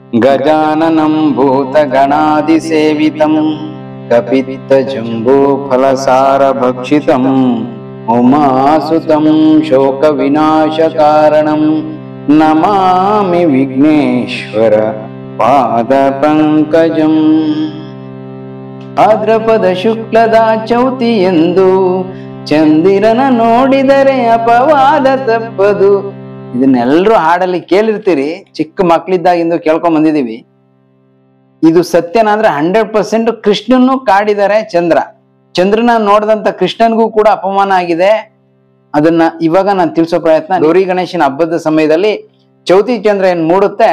गजाननं भूतगणादिसेवितं कपित्तजम्बूफलसारभक्षितम् उमासुतं शोकविनाशकारणं नमामि विघ्नेश्वर ಪಾದಪಂಕಜಂ ಭಾದ್ರಪದ ಶುಕ್ಲದ ಚೌತಿ ಎಂದು ಚಂದಿರನ ನೋಡಿದರೆ ಅಪವಾದ ತಪ್ಪದು ಇದನ್ನೆಲ್ಲರೂ ಹಾಡಲ್ಲಿ ಕೇಳಿರ್ತೀರಿ ಚಿಕ್ಕ ಮಕ್ಳಿದ್ದಾಗಿಂದು ಕೇಳ್ಕೊಂಡ್ ಬಂದಿದೀವಿ ಇದು ಸತ್ಯನ ಅಂದ್ರೆ ಹಂಡ್ರೆಡ್ ಪರ್ಸೆಂಟ್ ಕೃಷ್ಣನ್ನು ಕಾಡಿದ್ದಾರೆ ಚಂದ್ರ ಚಂದ್ರನ ನೋಡಿದಂತ ಕೃಷ್ಣನ್ಗೂ ಕೂಡ ಅಪಮಾನ ಆಗಿದೆ ಅದನ್ನ ಇವಾಗ ನಾನು ತಿಳಿಸೋ ಪ್ರಯತ್ನ ಗೌರಿ ಗಣೇಶನ ಹಬ್ಬದ ಸಮಯದಲ್ಲಿ ಚೌತಿ ಚಂದ್ರ ಏನ್ ಮೂಡುತ್ತೆ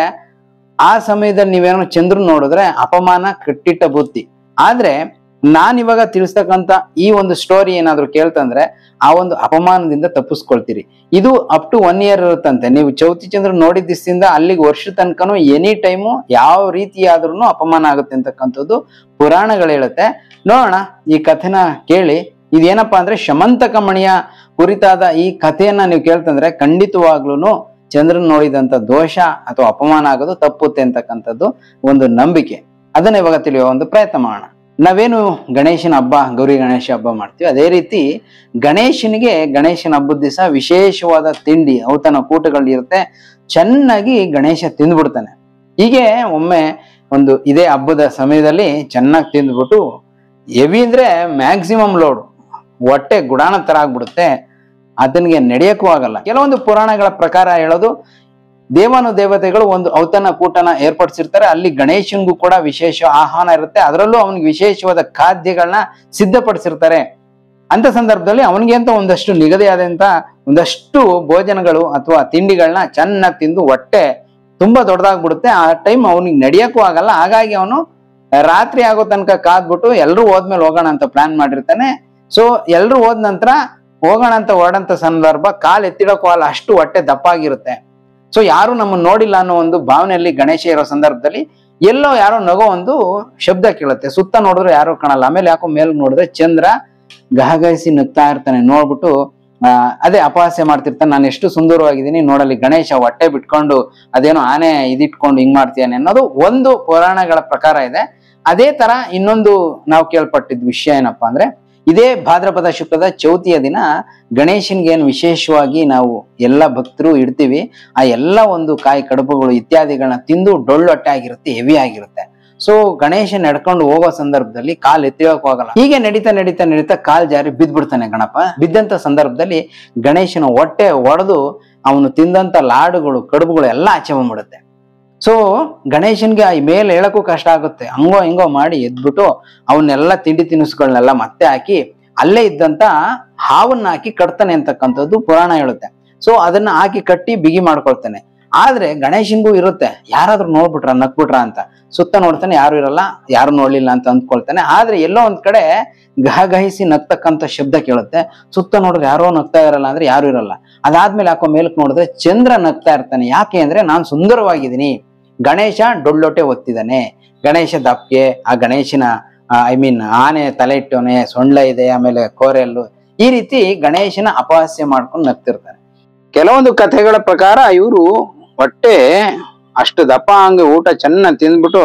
ಆ ಸಮಯದಲ್ಲಿ ನೀವೇನೋ ಚಂದ್ರನ್ ನೋಡಿದ್ರೆ ಅಪಮಾನ ಕಟ್ಟಿಟ್ಟ ಬುದ್ಧಿ ಆದ್ರೆ ನಾನ್ ಇವಾಗ ತಿಳಿಸ್ತಕ್ಕಂತ ಈ ಒಂದು ಸ್ಟೋರಿ ಏನಾದ್ರು ಕೇಳ್ತಂದ್ರೆ ಆ ಒಂದು ಅಪಮಾನದಿಂದ ತಪ್ಪಿಸ್ಕೊಳ್ತೀರಿ ಇದು ಅಪ್ ಟು ಒನ್ ಇಯರ್ ಇರುತ್ತಂತೆ ನೀವು ಚೌತಿ ಚಂದ್ರ ನೋಡಿದ ದಿವಸದಿಂದ ಅಲ್ಲಿಗೆ ವರ್ಷ ತನಕನು ಎನಿ ಟೈಮು ಯಾವ ರೀತಿಯಾದ್ರೂ ಅಪಮಾನ ಆಗುತ್ತೆ ಅಂತಕ್ಕಂಥದ್ದು ಪುರಾಣಗಳು ಹೇಳುತ್ತೆ ನೋಡೋಣ ಈ ಕಥೆನ ಕೇಳಿ ಇದೇನಪ್ಪಾ ಅಂದ್ರೆ ಶಮಂತಕ ಮಣಿಯ ಕುರಿತಾದ ಈ ಕಥೆಯನ್ನ ನೀವು ಕೇಳ್ತಂದ್ರೆ ಖಂಡಿತವಾಗ್ಲೂ ಚಂದ್ರನ್ ನೋಡಿದಂತ ದೋಷ ಅಥವಾ ಅಪಮಾನ ಆಗೋದು ತಪ್ಪುತ್ತೆ ಅಂತಕ್ಕಂಥದ್ದು ಒಂದು ನಂಬಿಕೆ ಅದನ್ನ ಇವಾಗ ತಿಳಿಯುವ ಒಂದು ಪ್ರಯತ್ನ ಮಾಡೋಣ ನಾವೇನು ಗಣೇಶನ ಹಬ್ಬ ಗೌರಿ ಗಣೇಶ ಹಬ್ಬ ಮಾಡ್ತೀವಿ ಅದೇ ರೀತಿ ಗಣೇಶನಿಗೆ ಗಣೇಶನ ಹಬ್ಬದ ದಿವಸ ವಿಶೇಷವಾದ ತಿಂಡಿ ಔತಣ ಕೂಟಗಳು ಇರುತ್ತೆ ಚೆನ್ನಾಗಿ ಗಣೇಶ ತಿಂದ್ಬಿಡ್ತಾನೆ ಹೀಗೆ ಒಮ್ಮೆ ಒಂದು ಇದೇ ಹಬ್ಬದ ಸಮಯದಲ್ಲಿ ಚೆನ್ನಾಗಿ ತಿಂದ್ಬಿಟ್ಟು ಹೆವಿ ಅಂದ್ರೆ ಮ್ಯಾಕ್ಸಿಮಮ್ ಲೋಡ್ ಹೊಟ್ಟೆ ಗುಡಾಣ ತರ ಆಗ್ಬಿಡುತ್ತೆ ಅದನ್ಗೆ ನಡೆಯಕ್ಕೂ ಆಗಲ್ಲ ಕೆಲವೊಂದು ಪುರಾಣಗಳ ಪ್ರಕಾರ ಹೇಳೋದು ದೇವಾನು ದೇವತೆಗಳು ಒಂದು ಔತಣ ಕೂಟನ ಏರ್ಪಡಿಸಿರ್ತಾರೆ ಅಲ್ಲಿ ಗಣೇಶನ್ಗೂ ಕೂಡ ವಿಶೇಷ ಆಹ್ವಾನ ಇರುತ್ತೆ ಅದರಲ್ಲೂ ಅವನಿಗೆ ವಿಶೇಷವಾದ ಖಾದ್ಯಗಳನ್ನ ಸಿದ್ಧಪಡಿಸಿರ್ತಾರೆ ಅಂತ ಸಂದರ್ಭದಲ್ಲಿ ಅವನಿಗೆ ಅಂತ ಒಂದಷ್ಟು ನಿಗದಿಯಾದಂತ ಒಂದಷ್ಟು ಭೋಜನಗಳು ಅಥವಾ ತಿಂಡಿಗಳನ್ನ ಚೆನ್ನಾಗಿ ತಿಂದು ಹೊಟ್ಟೆ ತುಂಬಾ ದೊಡ್ಡದಾಗ್ಬಿಡುತ್ತೆ ಆ ಟೈಮ್ ಅವನಿಗೆ ನಡೆಯಕ್ಕೂ ಆಗಲ್ಲ ಹಾಗಾಗಿ ಅವನು ರಾತ್ರಿ ಆಗೋ ತನಕ ಕಾದ್ಬಿಟ್ಟು ಎಲ್ರು ಹೋದ್ಮೇಲೆ ಹೋಗೋಣ ಅಂತ ಪ್ಲಾನ್ ಮಾಡಿರ್ತಾನೆ ಸೊ ಎಲ್ರು ಹೋದ ನಂತರ ಹೋಗೋಣ ಅಂತ ಹೊರಡಂತ ಸಂದರ್ಭ ಕಾಲ್ ಎತ್ತಿಡಕ್ಕೂ ಆಗಲ್ಲ ಅಷ್ಟು ಹೊಟ್ಟೆ ದಪ್ಪ ಆಗಿರುತ್ತೆ ಸೊ ಯಾರು ನಮ್ಮನ್ನ ನೋಡಿಲ್ಲ ಅನ್ನೋ ಒಂದು ಭಾವನೆಯಲ್ಲಿ ಗಣೇಶ ಇರೋ ಸಂದರ್ಭದಲ್ಲಿ ಎಲ್ಲೋ ಯಾರೋ ನಗೋ ಒಂದು ಶಬ್ದ ಕೇಳುತ್ತೆ ಸುತ್ತ ನೋಡಿದ್ರೆ ಯಾರು ಕಾಣಲ್ಲ ಆಮೇಲೆ ಯಾಕೋ ಮೇಲ್ ನೋಡಿದ್ರೆ ಚಂದ್ರ ಗಹಗಹಿಸಿ ನಗ್ತಾ ಇರ್ತಾನೆ ನೋಡ್ಬಿಟ್ಟು ಆ, ಅದೇ ಅಪಹಾಸ್ಯ ಮಾಡ್ತಿರ್ತಾನೆ ನಾನು ಎಷ್ಟು ಸುಂದರವಾಗಿದ್ದೀನಿ ನೋಡಲಿ ಗಣೇಶ ಹೊಟ್ಟೆ ಬಿಟ್ಕೊಂಡು ಅದೇನೋ ಆನೆ ಇದಿಟ್ಕೊಂಡು ಹಿಂಗ್ ಮಾಡ್ತೀಯಾನೆ ಅನ್ನೋದು ಒಂದು ಪುರಾಣಗಳ ಪ್ರಕಾರ ಇದೆ ಅದೇ ತರ ಇನ್ನೊಂದು ನಾವು ಕೇಳ್ಪಟ್ಟಿದ್ ವಿಷಯ ಏನಪ್ಪಾ ಅಂದ್ರೆ ಇದೇ ಭಾದ್ರಪದ ಶುಕ್ಲದ ಚೌತಿಯ ದಿನ ಗಣೇಶನ್ಗೆ ಏನು ವಿಶೇಷವಾಗಿ ನಾವು ಎಲ್ಲ ಭಕ್ತರು ಇಡ್ತೀವಿ ಆ ಎಲ್ಲ ಒಂದು ಕಾಯಿ ಕಡುಬುಗಳು ಇತ್ಯಾದಿಗಳನ್ನ ತಿಂದು ಡೊಳ್ಳೊಟ್ಟೆ ಆಗಿರುತ್ತೆ ಹೆವಿ ಆಗಿರುತ್ತೆ ಸೊ ಗಣೇಶ ನಡ್ಕೊಂಡು ಹೋಗೋ ಸಂದರ್ಭದಲ್ಲಿ ಕಾಲ್ ಎತ್ತಿಯೋಕ್ ಹೋಗಲ್ಲ ಹೀಗೆ ನಡೀತಾ ನಡೀತಾ ನಡೀತಾ ಕಾಲ್ ಜಾರಿ ಬಿದ್ದ್ಬಿಡ್ತಾನೆ ಗಣಪ ಬಿದ್ದಂತ ಸಂದರ್ಭದಲ್ಲಿ ಗಣೇಶನ ಹೊಟ್ಟೆ ಒಡೆದು ಅವನು ತಿಂದಂತ ಲಾಡುಗಳು ಕಡುಬುಗಳು ಎಲ್ಲ ಆಚೆ ಬಂದ್ಬಿಡುತ್ತೆ ಸೊ ಗಣೇಶನ್ಗೆ ಆ ಮೇಲೆ ಹೇಳಕ್ಕೂ ಕಷ್ಟ ಆಗುತ್ತೆ ಹಂಗೋ ಹಿಂಗೋ ಮಾಡಿ ಎದ್ಬಿಟ್ಟು ಅವನ್ನೆಲ್ಲ ತಿಂಡಿ ತಿನಿಸುಗಳನ್ನೆಲ್ಲ ಮತ್ತೆ ಹಾಕಿ ಅಲ್ಲೇ ಇದ್ದಂತ ಹಾವನ್ನ ಹಾಕಿ ಕಟ್ತಾನೆ ಅಂತಕ್ಕಂಥದ್ದು ಪುರಾಣ ಹೇಳುತ್ತೆ ಸೊ ಅದನ್ನ ಹಾಕಿ ಕಟ್ಟಿ ಬಿಗಿ ಮಾಡ್ಕೊಳ್ತಾನೆ ಆದ್ರೆ ಗಣೇಶನ್ಗೂ ಇರುತ್ತೆ ಯಾರಾದ್ರೂ ನೋಡ್ಬಿಟ್ರ ನಕ್ಬಿಟ್ರ ಅಂತ ಸುತ್ತ ನೋಡ್ತಾನೆ ಯಾರು ಇರಲ್ಲ ಯಾರು ನೋಡ್ಲಿಲ್ಲ ಅಂತ ಅಂದ್ಕೊಳ್ತಾನೆ ಆದ್ರೆ ಎಲ್ಲೋ ಒಂದ್ ಕಡೆ ಗಹಗಹಿಸಿ ನಗ್ತಕ್ಕಂಥ ಶಬ್ದ ಕೇಳುತ್ತೆ ಸುತ್ತ ನೋಡಿದ್ರೆ ಯಾರೋ ನಗ್ತಾ ಇರಲ್ಲ ಅಂದ್ರೆ ಯಾರು ಇರಲ್ಲ ಅದಾದ್ಮೇಲೆ ಯಾಕೋ ಮೇಲಕ್ ನೋಡಿದ್ರೆ ಚಂದ್ರ ನಗ್ತಾ ಇರ್ತಾನೆ ಯಾಕೆ ಅಂದ್ರೆ ನಾನ್ ಸುಂದರವಾಗಿದ್ದೀನಿ ಗಣೇಶ ಡೊಳ್ಳೊಟ್ಟೆ ಒತ್ತಿದಾನೆ ಗಣೇಶ ದಪ್ಗೆ ಆ ಗಣೇಶನ ಐ ಮೀನ್ ಆನೆ ತಲೆ ಇಟ್ಟವನೆ ಸೊಂಡ್ಲ ಇದೆ ಆಮೇಲೆ ಕೋರೆಲ್ಲು ಈ ರೀತಿ ಗಣೇಶನ ಅಪಹಾಸ್ಯ ಮಾಡ್ಕೊಂಡು ನಗ್ತಿರ್ತಾನೆ ಕೆಲವೊಂದು ಕಥೆಗಳ ಪ್ರಕಾರ ಇವರು ಹೊಟ್ಟೆ ಅಷ್ಟು ದಪ್ಪ ಹಂಗೆ ಊಟ ಚೆನ್ನಾಗಿ ತಿಂದ್ಬಿಟ್ಟು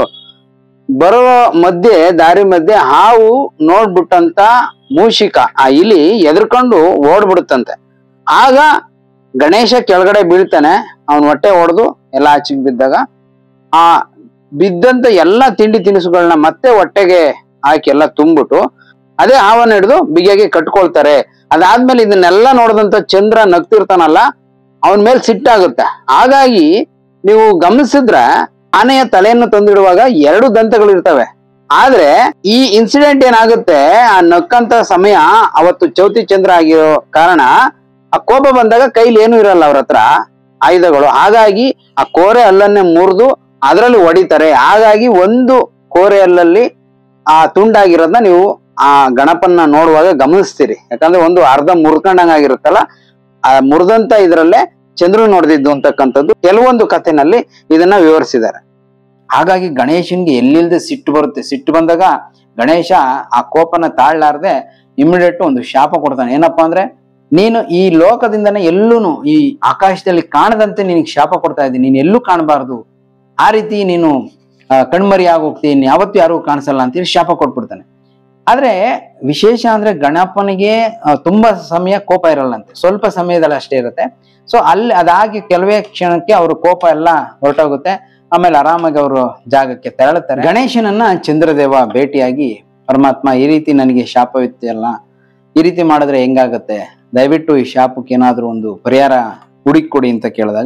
ಬರೋ ಮಧ್ಯೆ ದಾರಿ ಮಧ್ಯೆ ಹಾವು ನೋಡ್ಬಿಟ್ಟಂತ ಮೂಷಿಕ ಆ ಇಲಿ ಎದ್ರಕೊಂಡು ಓಡ್ಬಿಡುತ್ತಂತೆ ಆಗ ಗಣೇಶ ಕೆಳಗಡೆ ಬೀಳ್ತಾನೆ ಅವನ್ ಹೊಟ್ಟೆ ಹೊಡೆದು ಎಲ್ಲ ಆಚೆಗೆ ಬಿದ್ದಾಗ ಆ ಬಿದ್ದಂತ ಎಲ್ಲಾ ತಿಂಡಿ ತಿನಿಸುಗಳನ್ನ ಮತ್ತೆ ಹೊಟ್ಟೆಗೆ ಹಾಕಿ ಎಲ್ಲ ತುಂಬಿಟ್ಟು ಅದೇ ಹಾವನ್ನ ಹಿಡಿದು ಬಿಗಿಯಾಗಿ ಕಟ್ಕೊಳ್ತಾರೆ ಅದಾದ್ಮೇಲೆ ಇದನ್ನೆಲ್ಲ ನೋಡಿದಂತ ಚಂದ್ರ ನಗ್ತಿರ್ತಾನಲ್ಲ ಅವನ ಮೇಲೆ ಸಿಟ್ಟಾಗುತ್ತೆ ಹಾಗಾಗಿ ನೀವು ಗಮನಿಸಿದ್ರೆ ಆನೆಯ ತಲೆಯನ್ನು ತಂದಿಡುವಾಗ ಎರಡು ದಂತಗಳು ಇರ್ತವೆ ಆದ್ರೆ ಈ ಇನ್ಸಿಡೆಂಟ್ ಏನಾಗುತ್ತೆ ಆ ನಕ್ಕಂತ ಸಮಯ ಅವತ್ತು ಚೌತಿ ಚಂದ್ರ ಆಗಿರೋ ಕಾರಣ ಆ ಕೋಪ ಬಂದಾಗ ಕೈಲಿ ಏನು ಇರಲ್ಲ ಅವ್ರ ಹತ್ರ ಆಯುಧಗಳು ಹಾಗಾಗಿ ಆ ಕೋರೆ ಹಲ್ಲನ್ನೇ ಮುರಿದು ಅದರಲ್ಲಿ ಹೊಡಿತಾರೆ ಹಾಗಾಗಿ ಒಂದು ಕೋರೆ ಹಲ್ಲಲ್ಲಿ ಆ ತುಂಡಾಗಿರೋದನ್ನ ನೀವು ಆ ಗಣಪನ್ನ ನೋಡುವಾಗ ಗಮನಿಸ್ತೀರಿ ಯಾಕಂದ್ರೆ ಒಂದು ಅರ್ಧ ಮುರ್ಕೊಂಡಂಗಾಗಿರುತ್ತಲ್ಲ ಆ ಮುರಿದಂತ ಇದ್ರಲ್ಲೇ ಚಂದ್ರು ನೋಡ್ದಿದ್ದು ಅಂತಕ್ಕಂಥದ್ದು ಕೆಲವೊಂದು ಕಥೆನಲ್ಲಿ ಇದನ್ನ ವಿವರಿಸಿದ್ದಾರೆ ಹಾಗಾಗಿ ಗಣೇಶನ್ಗೆ ಎಲ್ಲಿಲ್ದೆ ಸಿಟ್ಟು ಬರುತ್ತೆ ಸಿಟ್ಟು ಬಂದಾಗ ಗಣೇಶ ಆ ಕೋಪನ ತಾಳ್ಲಾರ್ದೆ ಇಮಿಡಿಯೇಟ್ ಒಂದು ಶಾಪ ಕೊಡ್ತಾನೆ ಏನಪ್ಪಾ ಅಂದ್ರೆ ನೀನು ಈ ಲೋಕದಿಂದನೇ ಎಲ್ಲೂನು ಈ ಆಕಾಶದಲ್ಲಿ ಕಾಣದಂತೆ ನಿನಗೆ ಶಾಪ ಕೊಡ್ತಾ ಇದ್ದೀನಿ ನೀನ್ ಎಲ್ಲೂ ಕಾಣಬಾರ್ದು ಆ ರೀತಿ ನೀನು ಆ, ಕಣ್ಮರಿ ಆಗೋಗ್ತೀನಿ ಯಾವತ್ತೂ ಯಾರು ಕಾಣಿಸಲ್ಲ ಅಂತೇಳಿ ಶಾಪ ಕೊಟ್ಬಿಡ್ತಾನೆ ಆದ್ರೆ ವಿಶೇಷ ಅಂದ್ರೆ ಗಣಪನಿಗೆ ಆ, ತುಂಬಾ ಸಮಯ ಕೋಪ ಇರಲ್ಲಂತೆ ಸ್ವಲ್ಪ ಸಮಯದಲ್ಲಿ ಅಷ್ಟೇ ಇರುತ್ತೆ ಸೊ ಅಲ್ಲಿ ಅದಾಗಿ ಕೆಲವೇ ಕ್ಷಣಕ್ಕೆ ಅವ್ರ ಕೋಪ ಎಲ್ಲ ಹೊರಟೋಗುತ್ತೆ ಆಮೇಲೆ ಆರಾಮಾಗಿ ಅವರು ಜಾಗಕ್ಕೆ ತೆರಳುತ್ತಾರೆ ಗಣೇಶನನ್ನ ಚಂದ್ರದೇವ ಭೇಟಿಯಾಗಿ ಪರಮಾತ್ಮ ಈ ರೀತಿ ನನಗೆ ಶಾಪವಿತ್ತಲ್ಲ ಈ ರೀತಿ ಮಾಡಿದ್ರೆ ಹೆಂಗಾಗತ್ತೆ ದಯವಿಟ್ಟು ಈ ಶಾಪಕ್ಕೆ ಏನಾದ್ರೂ ಒಂದು ಪರಿಹಾರ ಹುಡುಕೊಡಿ ಅಂತ ಕೇಳಿದಾಗ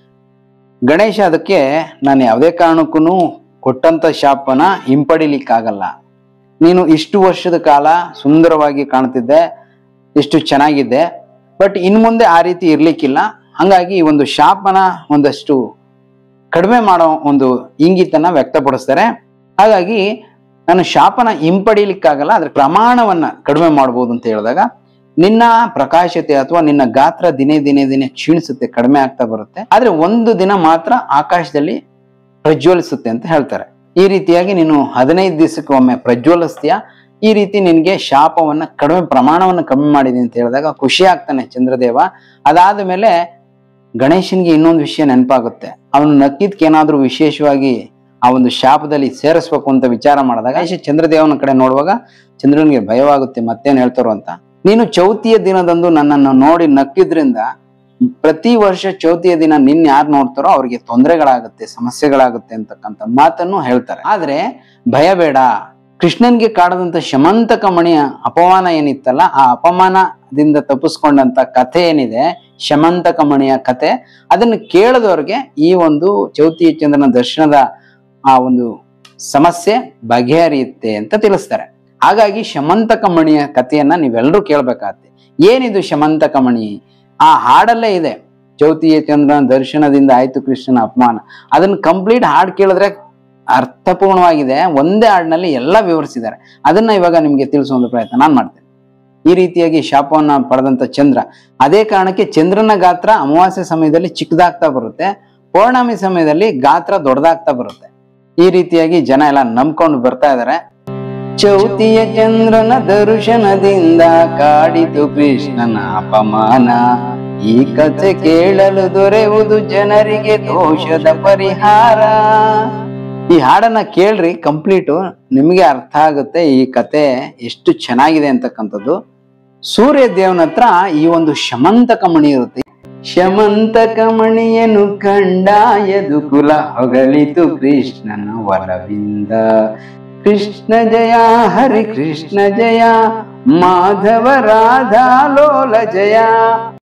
ಗಣೇಶ ಅದಕ್ಕೆ ನಾನು ಯಾವುದೇ ಕಾರಣಕ್ಕೂ ಕೊಟ್ಟಂತ ಶಾಪನ ಹಿಂಪಡಿಲಿಕ್ಕಾಗಲ್ಲ ನೀನು ಇಷ್ಟು ವರ್ಷದ ಕಾಲ ಸುಂದರವಾಗಿ ಕಾಣ್ತಿದ್ದೆ ಇಷ್ಟು ಚೆನ್ನಾಗಿದ್ದೆ ಬಟ್ ಇನ್ ಮುಂದೆ ಆ ರೀತಿ ಇರ್ಲಿಕ್ಕಿಲ್ಲ ಹಂಗಾಗಿ ಈ ಒಂದು ಶಾಪನ ಒಂದಷ್ಟು ಕಡಿಮೆ ಮಾಡೋ ಒಂದು ಇಂಗಿತನ ವ್ಯಕ್ತಪಡಿಸ್ತಾರೆ ಹಾಗಾಗಿ ನಾನು ಶಾಪನ ಹಿಂಪಡಿಲಿಕ್ಕಾಗಲ್ಲ ಅದ್ರ ಪ್ರಮಾಣವನ್ನ ಕಡಿಮೆ ಮಾಡ್ಬೋದು ಅಂತ ಹೇಳಿದಾಗ ನಿನ್ನ ಪ್ರಕಾಶತೆ ಅಥವಾ ನಿನ್ನ ಗಾತ್ರ ದಿನೇ ದಿನೇ ದಿನೇ ಕ್ಷೀಣಿಸುತ್ತೆ ಕಡಿಮೆ ಆಗ್ತಾ ಬರುತ್ತೆ ಆದ್ರೆ ಒಂದು ದಿನ ಮಾತ್ರ ಆಕಾಶದಲ್ಲಿ ಪ್ರಜ್ವಲಿಸುತ್ತೆ ಅಂತ ಹೇಳ್ತಾರೆ ಈ ರೀತಿಯಾಗಿ ನೀನು ಹದಿನೈದು ದಿವಸಕ್ಕೆ ಒಮ್ಮೆ ಪ್ರಜ್ವಲಿಸ್ತೀಯ ಈ ರೀತಿ ನಿನ್ಗೆ ಶಾಪವನ್ನ ಕಡಿಮೆ ಪ್ರಮಾಣವನ್ನ ಕಮ್ಮಿ ಮಾಡಿದೀನಿ ಅಂತ ಹೇಳಿದಾಗ ಖುಷಿ ಆಗ್ತಾನೆ ಚಂದ್ರದೇವ ಅದಾದ ಮೇಲೆ ಗಣೇಶನ್ಗೆ ಇನ್ನೊಂದು ವಿಷಯ ನೆನಪಾಗುತ್ತೆ ಅವನು ನಕ್ಕಿದ್ಕೆ ಏನಾದ್ರೂ ವಿಶೇಷವಾಗಿ ಆ ಒಂದು ಶಾಪದಲ್ಲಿ ಸೇರಿಸ್ಬೇಕು ಅಂತ ವಿಚಾರ ಮಾಡಿದಾಗ ಗಣೇಶ ಚಂದ್ರದೇವನ ಕಡೆ ನೋಡುವಾಗ ಚಂದ್ರನಿಗೆ ಭಯವಾಗುತ್ತೆ ಮತ್ತೇನ್ ಹೇಳ್ತಾರೋ ಅಂತ ನೀನು ಚೌತಿಯ ದಿನದಂದು ನನ್ನನ್ನು ನೋಡಿ ನಕ್ಕಿದ್ರಿಂದ ಪ್ರತಿ ವರ್ಷ ಚೌತಿಯ ದಿನ ನಿನ್ ಯಾರು ನೋಡ್ತಾರೋ ಅವ್ರಿಗೆ ತೊಂದರೆಗಳಾಗುತ್ತೆ ಸಮಸ್ಯೆಗಳಾಗುತ್ತೆ ಅಂತಕ್ಕಂಥ ಮಾತನ್ನು ಹೇಳ್ತಾರೆ ಆದ್ರೆ ಭಯ ಬೇಡ ಕೃಷ್ಣನ್ಗೆ ಕಾಡದಂತ ಶಮಂತಕ ಮಣಿಯ ಅಪಮಾನ ಏನಿತ್ತಲ್ಲ ಆ ಅಪಮಾನದಿಂದ ತಪ್ಪಿಸ್ಕೊಂಡಂತ ಕಥೆ ಏನಿದೆ ಶಮಂತಕ ಮಣಿಯ ಕಥೆ ಅದನ್ನು ಕೇಳದವ್ರಿಗೆ ಈ ಒಂದು ಚೌತಿಯ ಚಂದ್ರನ ದರ್ಶನದ ಆ ಒಂದು ಸಮಸ್ಯೆ ಬಗೆಹರಿಯುತ್ತೆ ಅಂತ ತಿಳಿಸ್ತಾರೆ ಹಾಗಾಗಿ ಶಮಂತಕ ಮಣಿಯ ಕಥೆಯನ್ನ ನೀವೆಲ್ಲರೂ ಕೇಳ್ಬೇಕಾಗತ್ತೆ ಏನಿದು ಶಮಂತಕ ಮಣಿ ಆ ಹಾಡಲ್ಲೇ ಇದೆ ಚೌತಿಯ ಚಂದ್ರನ ದರ್ಶನದಿಂದ ಆಯ್ತು ಕೃಷ್ಣನ ಅಪಮಾನ ಅದನ್ನ ಕಂಪ್ಲೀಟ್ ಹಾಡು ಕೇಳಿದ್ರೆ ಅರ್ಥಪೂರ್ಣವಾಗಿದೆ ಒಂದೇ ಹಾಡಿನಲ್ಲಿ ಎಲ್ಲ ವಿವರಿಸಿದ್ದಾರೆ ಅದನ್ನ ಇವಾಗ ನಿಮ್ಗೆ ತಿಳಿಸೋ ಒಂದು ಪ್ರಯತ್ನ ನಾನು ಮಾಡ್ತೇನೆ ಈ ರೀತಿಯಾಗಿ ಶಾಪವನ್ನ ಪಡೆದಂತ ಚಂದ್ರ ಅದೇ ಕಾರಣಕ್ಕೆ ಚಂದ್ರನ ಗಾತ್ರ ಅಮಾವಾಸ್ಯ ಸಮಯದಲ್ಲಿ ಚಿಕ್ಕದಾಗ್ತಾ ಬರುತ್ತೆ ಪೌರ್ಣಮಿ ಸಮಯದಲ್ಲಿ ಗಾತ್ರ ದೊಡ್ಡದಾಗ್ತಾ ಬರುತ್ತೆ ಈ ರೀತಿಯಾಗಿ ಜನ ಎಲ್ಲ ನಂಬ್ಕೊಂಡು ಬರ್ತಾ ಇದಾರೆ ಚೌತಿಯ ಚಂದ್ರನ ದರ್ಶನದಿಂದ ಕಾಡಿತು ಕೃಷ್ಣನ ಅಪಮಾನ ಈ ಕಥೆ ಕೇಳಲು ದೊರೆಯುವುದು ಜನರಿಗೆ ದೋಷದ ಪರಿಹಾರ ಈ ಹಾಡನ್ನ ಕೇಳ್ರಿ ಕಂಪ್ಲೀಟು ನಿಮಗೆ ಅರ್ಥ ಆಗುತ್ತೆ ಈ ಕತೆ ಎಷ್ಟು ಚೆನ್ನಾಗಿದೆ ಅಂತಕ್ಕಂಥದ್ದು ಸೂರ್ಯ ದೇವನ ಹತ್ರ ಈ ಒಂದು ಶಮಂತಕ ಮಣಿ ಇರುತ್ತೆ ಶಮಂತಕ ಮಣಿಯನ್ನು ಕಂಡಾಯದು ಕುಲ ಹೊಗಳಿತು ಕೃಷ್ಣನ ವರವಿಂದ ಕೃಷ್ಣ ಜಯ ಹರಿ ಕೃಷ್ಣ ಜಯ ಮಾಧವ ರಾಧಾ ಲೋಲ ಜಯ